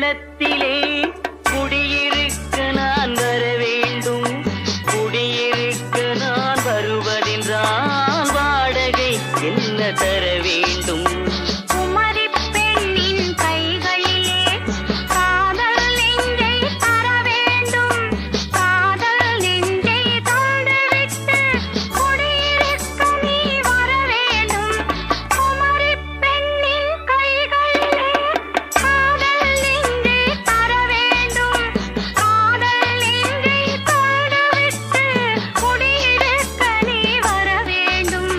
உள்ளத்திலே குடியிருக்க நான் வர வேண்டும் குடியிருக்க நான் வருவதென்றால் வாடகை என்ன தர வேண்டும் குமரி பெண்ணின் கைகளிலே காதல் நெஞ்சை தர வேண்டும் காதல் நெஞ்சை தந்துவிட்டு குடியிருக்க நீ வர வேண்டும் குமரி பெண்ணின் கைகளிலே காதல் நெஞ்சை தர வேண்டும் காதல் நெஞ்சை தந்துவிட்டு குடியிருக்க நீ வர வேண்டும்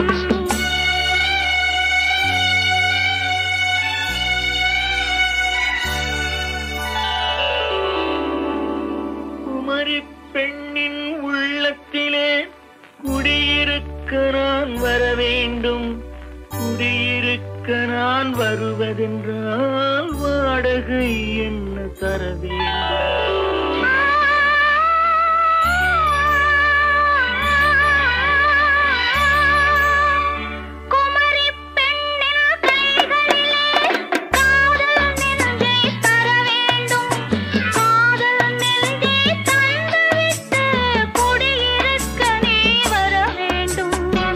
குமரி பெண்ணின் உள்ளத்திலே குடியிருக்க நான் வர வேண்டும் குடியிருக்க நான் வருவதென்றால் வாடகை என்ன தர வேண்டும் குமரி பெண்ணின் கைகளிலே காதல் நெஞ்சை தர வேண்டும் காதல் நெஞ்சை தந்துவிட்டு குடியிருக்க நீ வர வேண்டும்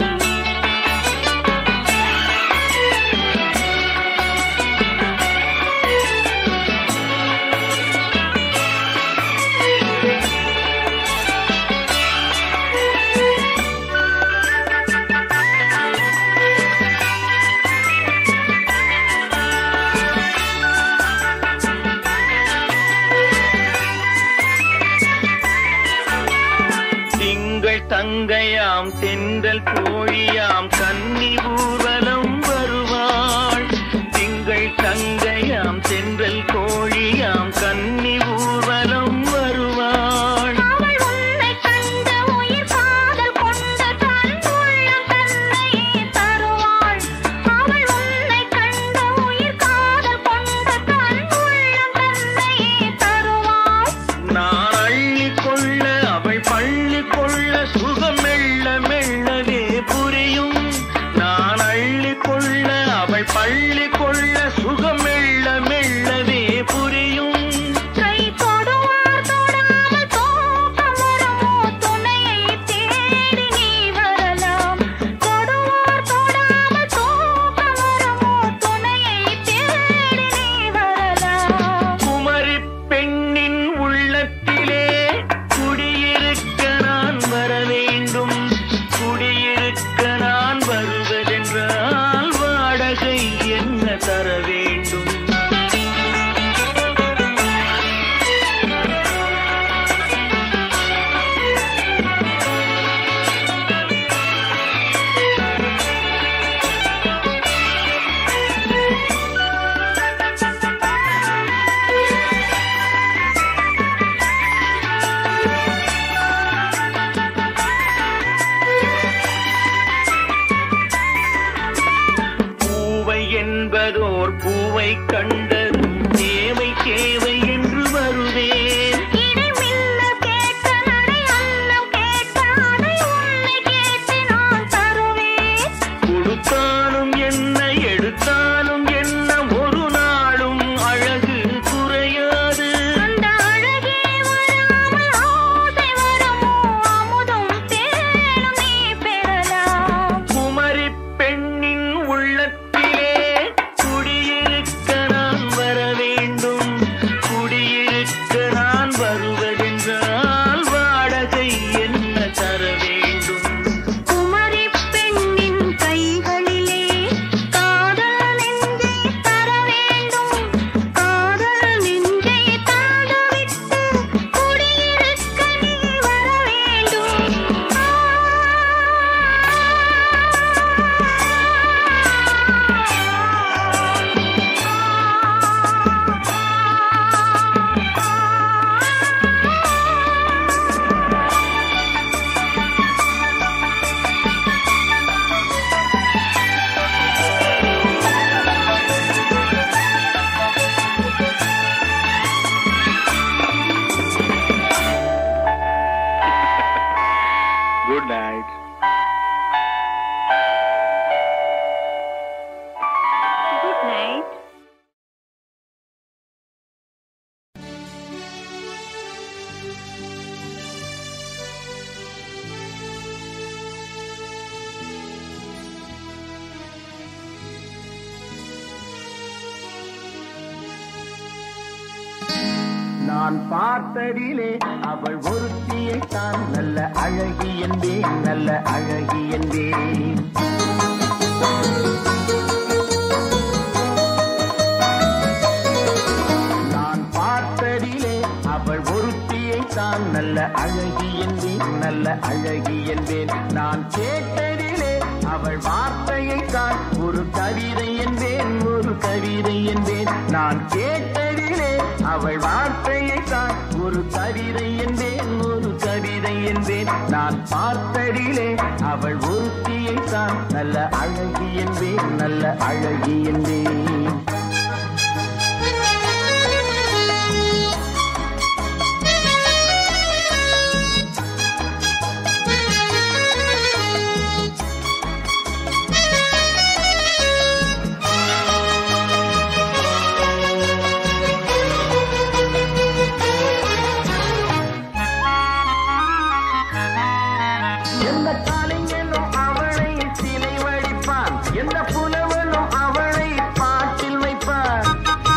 திங்கள் தங்கையாம் தென்றல் கோழியாம் கன்னி ஊர்வலம் வருவாள் திங்கள் தங்கையாம் தென்றல் கோழியாம் கன்னி ஊர்வலம் வருவாள் அவள் உன்னை கண்டு உயிர் காதல் கொண்டு தன் உள்ளம் தன்னையே தருவாள் அவள் உன்னை கண்டு உயிர் காதல் கொண்டு தன் உள்ளம் தன்னையே தருவாள் நான் அள்ளி கொள்ள அவள் பள்ளி கொள்ள சுகம் மெல்ல மெல்லவே புரியும் நான் அள்ளி கொள்ள அவள் பள்ளி கொள்ள சுகம் மெல்ல மெல்லவே புரியும் கை தொடுவார் தொடாமல் தூக்கம் வருமோ துணையை தேடி நீ வரலாம் தொடுவார் தொடாமல் தூக்கம் வருமோ துணையை தேடி நீ வரலாம் குமரி பெண்ணின் உள்ளத்திலே குடியிருக்க நான் வர வேண்டும் குடியிருக்க நான் வருவதென்றால் வாடகை என்ன தர வேண்டும் பூவை என்பதோர் பூவை கண்டதும் தேவை தேவை என்று வருவேன் இடை மில்ல கேட்ட நடை அன்னம் கேட்ட அதை உன்னை கேட்டு நான் தருவேன் கொடுத்தாலும் என்ன எடுத்தாலும் என்ன ஒரு நாளும் அழகு குறையாது அந்த அழகே வராமல் ஆசை வருமோ அமுதும் தேனும் நீ பெறலாம் குமரி பெண்ணின் உள்ளத்திலே குடியிருக்க நான் வர வேண்டும் நான் பார்த்ததிலே அவள் ஒருத்தியை தான் நல்ல அழகி என்பேன் நல்ல அழகி என்பேன் நான் பார்த்ததிலே அவள் ஒருத்தியை தான் நல்ல அழகி என்பேன் நல்ல அழகி என்பேன் நான் கேட்டதிலே அவள் வார்த்தையை தான் ஒரு கவிதை என்பேன் ஒரு கவிதை என்பேன் நான் கேட்டதிலே அவள் வார்த்தையை தான் ஒரு கவிதை என்பேன் ஒரு கவிதை என்பேன் நான் பார்த்ததிலே அவள் ஒருத்தியை தான் நல்ல அழகி என்பேன் நல்ல அழகி என்பேன் எந்த காலைஞனும் அவளை சிலை வடிப்பான் எந்த புலவனும் அவளை பாட்டில் வைப்பான்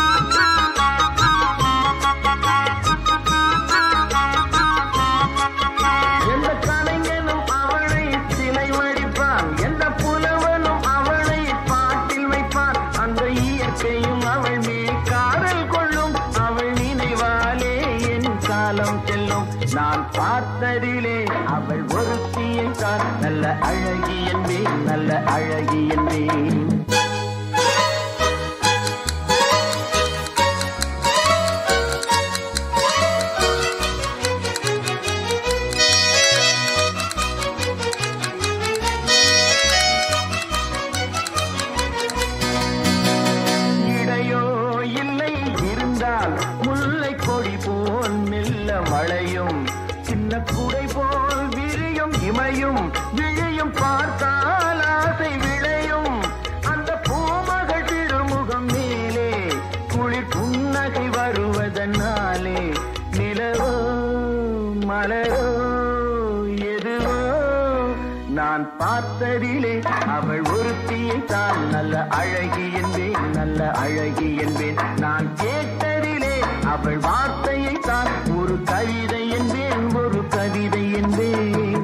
எந்த கலைஞனும் அவளை சிலை வடிப்பான் எந்த புலவனும் அவளை பாட்டில் வைப்பான் அந்த இயற்கையும் அவள் மேல் காதல் கொள்ளும் அவள் நினைவாலே என் காலம் செல்லும் நான் பார்த்ததிலே அவள் ஒருத்தியை தான் நல்ல அழகி என்பேன் நல்ல அழகி என்பேன் இடையோ இல்லை இருந்தால் முல்லை கொடி போல் மெல்ல மழையும் சின்ன குடை போல் விரியும் இமையும் விழியும் பார்த்தால் ஆசை விளையும் அந்த பூமகள் திருமுகம் மேலே குளிர் புன்னகை வருவதனாலே நிலவோ மலரோ எதுவோ நான் பார்த்ததிலே அவள் ஒருத்தியை தான் நல்ல அழகி என்பேன் நல்ல அழகி என்பேன் நான் கேட்டதிலே அவள் வார்த்தையை தான் ஒரு கவிதை என்பேன் ஒரு கவிதை என்பேன்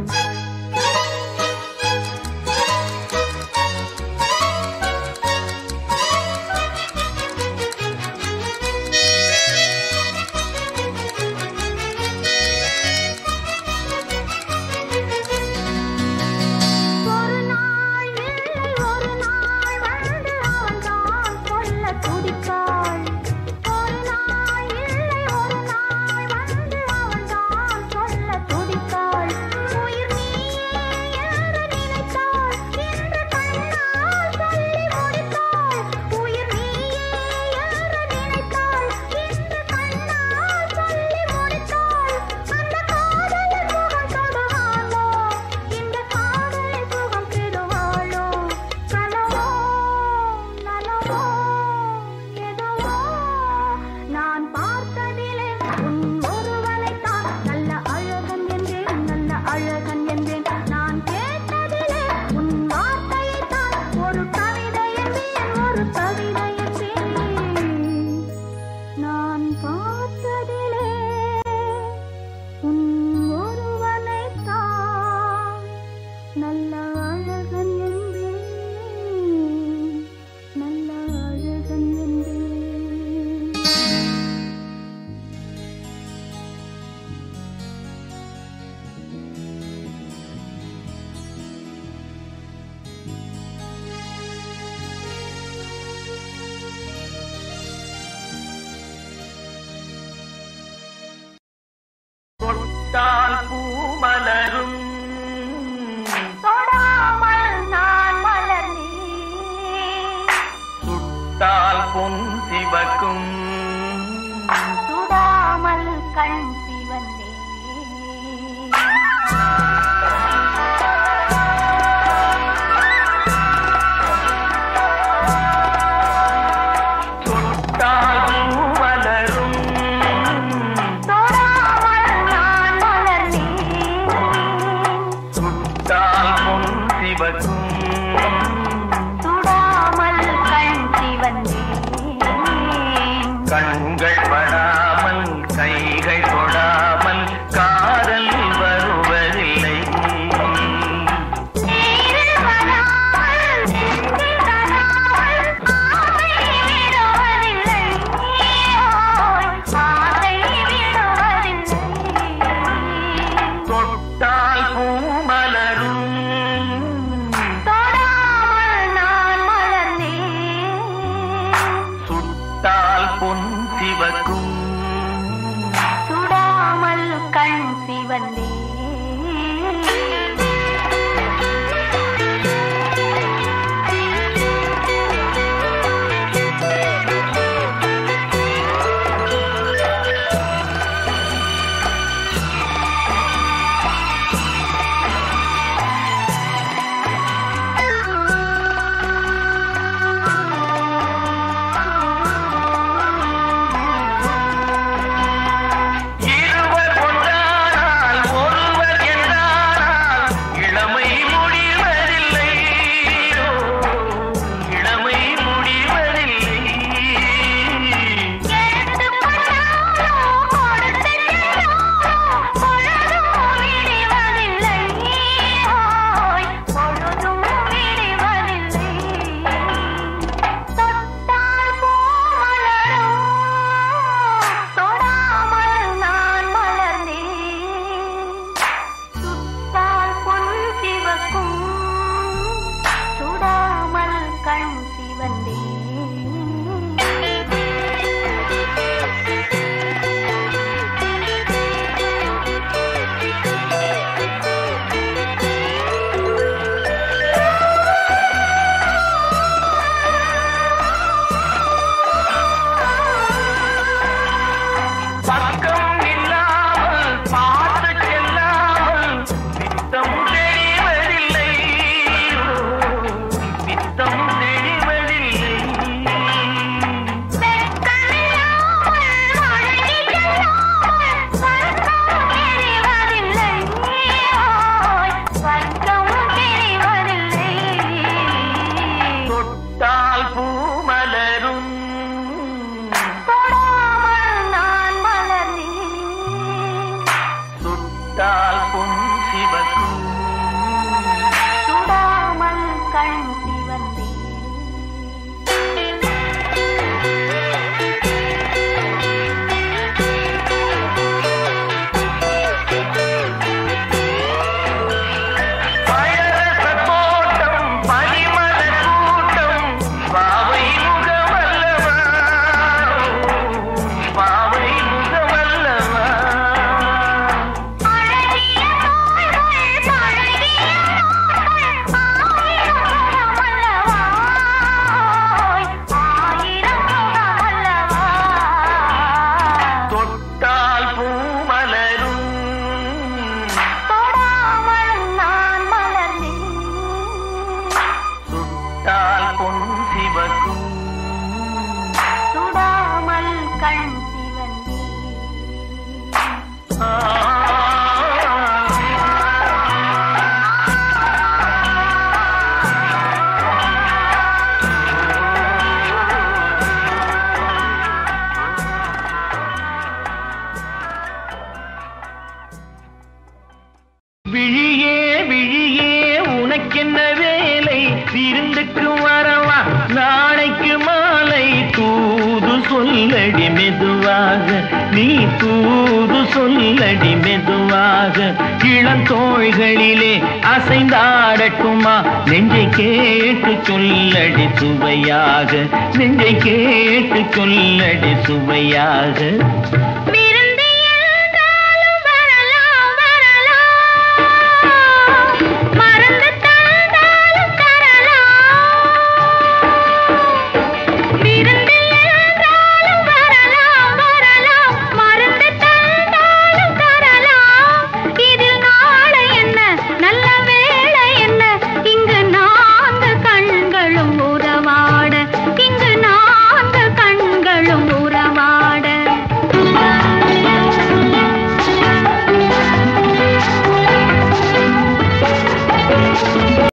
ஒரு நாள் இல்லை ஒரு நாள் வந்து அவன்தான் சொல்ல துடித்தாள் ஒரு நாள் இல்லை ஒரு நாள் வந்து அவன்தான் சொல்ல துடித்தாள் உயிர் நீயே என்று நினைத்தாள் இன்று கண்ணால் சொல்லி முடித்தாள் உயிர் நீயே என்று நினைத்தாள் இன்று கண்ணால் சொல்லி முடித்தாள் அந்த காதலின் முகம் தொடுவாளோ இந்த காதலை சுகம் பெறுவாளோ கனவோ நனவோ எதுவோ நான் பார்த்ததிலே உன் ஒருவனைத்தான் நல்ல அழகன் என்றேன் நல்ல அழகன் என்றேன் நான் கேட்டதிலே உன் வார்த்தையைத்தான் ஒரு கவிதை என்பேன் ஒரு கவிதை என்பேன் நான் பார்த்ததிலே உன் ஒருவனைத்தான் நல்ல அழகன் என்பேன் நல்ல அழகன் என்பேன் தொட்டால் பூ மலரும் தொடாமல் நான் மலர்ந்தேன் சுட்டால் பொன் சிவக்கும் சுடாமல் கண் சிவந்தேன் தொட்டால் பூ மலரும் தொடாமல் நான் மலர்ந்தேன் சுட்டால் பொன் சிவக்கும் சுடாமல் கண் சிவந்தேன் கண்கள் படாமல் கைகள் சிவக்கும் சுடாமல் கண் சிவந்தே பக்கம் இல்லாமல் பார்த்து செல்லாமல் பித்தம் தெளிவதில்லை பித்தம் தெளிவதில்லை தொட்டால் பூமலரும் சுட்டால் பொன் சிவக்கும் கண் சிவந்தே பழரச தோட்டம் பரிமள கூட்டம் பாவை முகமல்லவா பாவை முகமல்லவா அழகிய தோள்கள் பழகிய தோள்கள் ஆயிரம் முகமல்லவா ஆயிரம் முகமல்லவா தொட்டால் பூமலரும் தொடாமல் நான் மலர்ந்தேன் சுட்டால் பொன் சிவக்கும் சுடாமல் கண் சிவந்தேன் விழியே விழியே உனக்கென்ன வேலை விருந்துக்கு வரவா நாளைக்கு மாலை தூது சொல்லடி மெதுவாக நீ தூது சொல்லடி மெதுவாக இளந்தோள்களிலே அசைந்தாடட்டுமா நெஞ்சை கேட்டு சொல்லடி சுவையாக நெஞ்சை கேட்டு சொல்லடி சுவையாக நீ